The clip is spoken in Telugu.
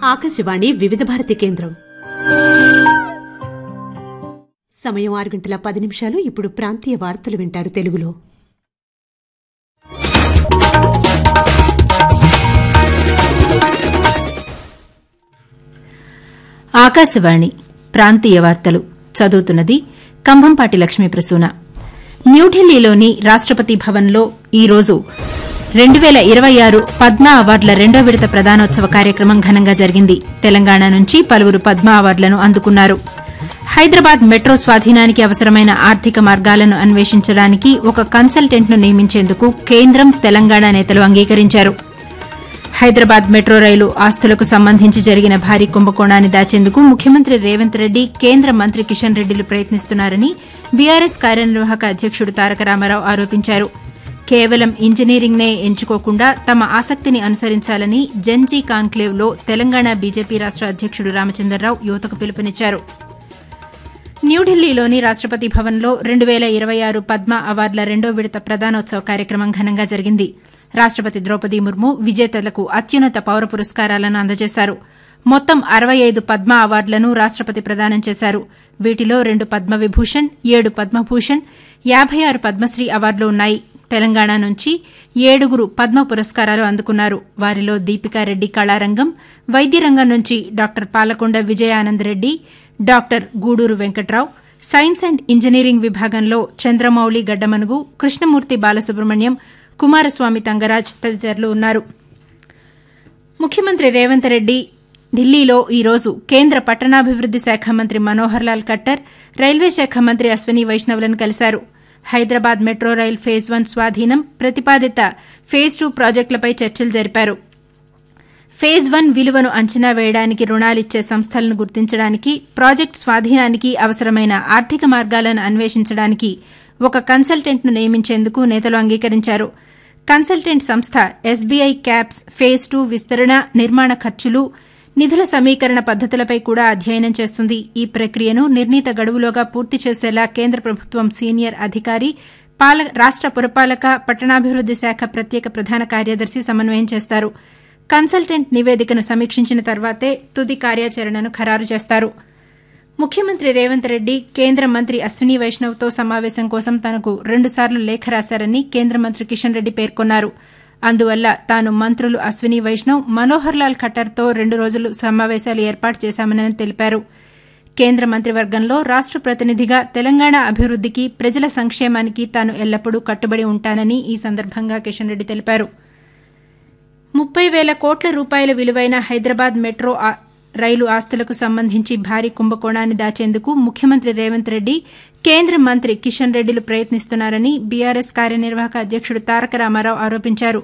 ఆకాశవాణి వివిధ భారతి కేంద్రం సమయం ఆరు గంటల పది నిమిషాలు ఇప్పుడు ప్రాంతీయ వార్తలు వింటారు తెలుగులో ఆకాశవాణి ప్రాంతీయ వార్తలు చదువుతున్నది కంభంపాటి లక్ష్మీ ప్రసూన న్యూఢిల్లీలోని రాష్టపతి భవన్లో ఈరోజు రెండు వేల ఇరవై ఆరు పద్మ అవార్డుల రెండో విడత ప్రదానోత్సవ కార్యక్రమం ఘనంగా జరిగింది తెలంగాణ నుంచి పలువురు పద్మ అవార్డులను అందుకున్నారు హైదరాబాద్ మెట్రో స్వాధీనానికి అవసరమైన ఆర్థిక మార్గాలను అన్వేషించడానికి ఒక కన్సల్టెంట్ను నియమించేందుకు కేంద్రం తెలంగాణ నేతలు అంగీకరించారు హైదరాబాద్ మెట్రో రైలు ఆస్తులకు సంబంధించి జరిగిన భారీ కుంభకోణాన్ని దాచేందుకు ముఖ్యమంత్రి రేవంత్ రెడ్డి కేంద్ర మంత్రి కిషన్ రెడ్డిలు ప్రయత్నిస్తున్నారని బీఆర్ఎస్ కార్యనిర్వాహక అధ్యకుడు తారక రామారావు ఆరోపించారు కేవలం ఇంజనీరింగ్నే ఎంచుకోకుండా తమ ఆసక్తిని అనుసరించాలని జెన్జీ కాన్క్లేవ్లో తెలంగాణ బీజేపీ రాష్ట అధ్యకుడు రామచంద్రరావు యువతకు పిలుపునిచ్చారు న్యూఢిల్లీలోని రాష్టపతి భవన్లో రెండు వేల ఇరవై ఆరు పద్మ అవార్డుల రెండో విడత ప్రదానోత్సవ కార్యక్రమం ఘనంగా జరిగింది రాష్టపతి ద్రౌపది ముర్ము విజేతలకు అత్యున్నత పౌర పురస్కారాలను అందజేశారు మొత్తం అరవై ఐదు పద్మ అవార్డులను రాష్టపతి ప్రదానం చేశారు వీటిలో రెండు పద్మవిభూషణ్ ఏడు పద్మభూషణ్ యాబై ఆరు పద్మశ్రీ అవార్డులు ఉన్నాయి తెలంగాణ నుంచి ఏడుగురు పద్మ పురస్కారాలు అందుకున్నారు వారిలో దీపికారెడ్డి కళారంగం వైద్యరంగం నుంచి doctor Palakonda Vijayananda Reddy doctor Gudur Venkatrao science and engineering విభాగంలో చంద్రమౌళి గడ్డమనుగు కృష్ణమూర్తి బాలసుబ్రహ్మణ్యం కుమారస్వామి తంగరాజ్ తదితరులు ఉన్నారు ముఖ్యమంత్రి రేవంత్ రెడ్డి ఢిల్లీలో ఈరోజు కేంద్ర పట్టణాభివృద్ది శాఖ మంత్రి మనోహర్ లాల్ ఖట్టర్ రైల్వే శాఖ మంత్రి అశ్వనీ వైష్ణవ్లను కలిశారు Hyderabad metro rail phase one స్వాధీనం ప్రతిపాదిత ఫేజ్ టూ ప్రాజెక్టులపై చర్చలు జరిపారు ఫేజ్ వన్ విలువను అంచనా వేయడానికి రుణాలిచ్చే సంస్థలను గుర్తించడానికి ప్రాజెక్టు స్వాధీనానికి అవసరమైన ఆర్థిక మార్గాలను అన్వేషించడానికి ఒక కన్సల్టెంట్ను నియమించేందుకు నేతలు అంగీకరించారు కన్సల్టెంట్ సంస్థ ఎస్బీఐ క్యాప్స్ ఫేజ్ టూ విస్తరణ నిర్మాణ ఖర్చులు నిధుల సమీకరణ పద్దతులపై కూడా అధ్యయనం చేస్తుంది ఈ ప్రక్రియను నిర్ణీత గడువులోగా పూర్తి చేసేలా కేంద్ర ప్రభుత్వం సీనియర్ అధికారి రాష్ట పురపాలక పట్టణాభివృద్ది శాఖ ప్రత్యేక ప్రధాన కార్యదర్శి సమన్వయం చేస్తారు కన్సల్టెంట్ నివేదికను సమీక్షించిన తర్వాతే తుది కార్యాచరణను ఖరారు చేస్తారు ముఖ్యమంత్రి రేవంత్ రెడ్డి కేంద్ర మంత్రి అశ్విని వైష్ణవ్తో సమావేశం కోసం తనకు రెండుసార్లు లేఖ రాశారని కేంద్ర మంత్రి కిషన్ రెడ్డి పేర్కొన్నారు అందువల్ల తాను మంత్రులు అశ్విని వైష్ణవ్ మనోహర్ లాల్ ఖట్టర్తో రెండు రోజులు సమావేశాలు ఏర్పాటు చేశామని తెలిపారు కేంద్ర మంత్రివర్గంలో రాష్ట ప్రతినిధిగా తెలంగాణ అభివృద్దికి ప్రజల సంక్షేమానికి తాను ఎల్లప్పుడూ కట్టుబడి ఉంటానని ఈ సందర్భంగా కిషన్ రెడ్డి తెలిపారు ముప్పై వేల కోట్ల రూపాయల విలువైన హైదరాబాద్ మెట్రో రైలు ఆస్తులకు సంబంధించి భారీ కుంభకోణాన్ని దాచేందుకు ముఖ్యమంత్రి రేవంత్ రెడ్డి కేంద్ర మంత్రి కిషన్ రెడ్డిలు ప్రయత్నిస్తున్నారని బీఆర్ఎస్ కార్యనిర్వాహక అధ్యకుడు తారక రామారావు ఆరోపించారు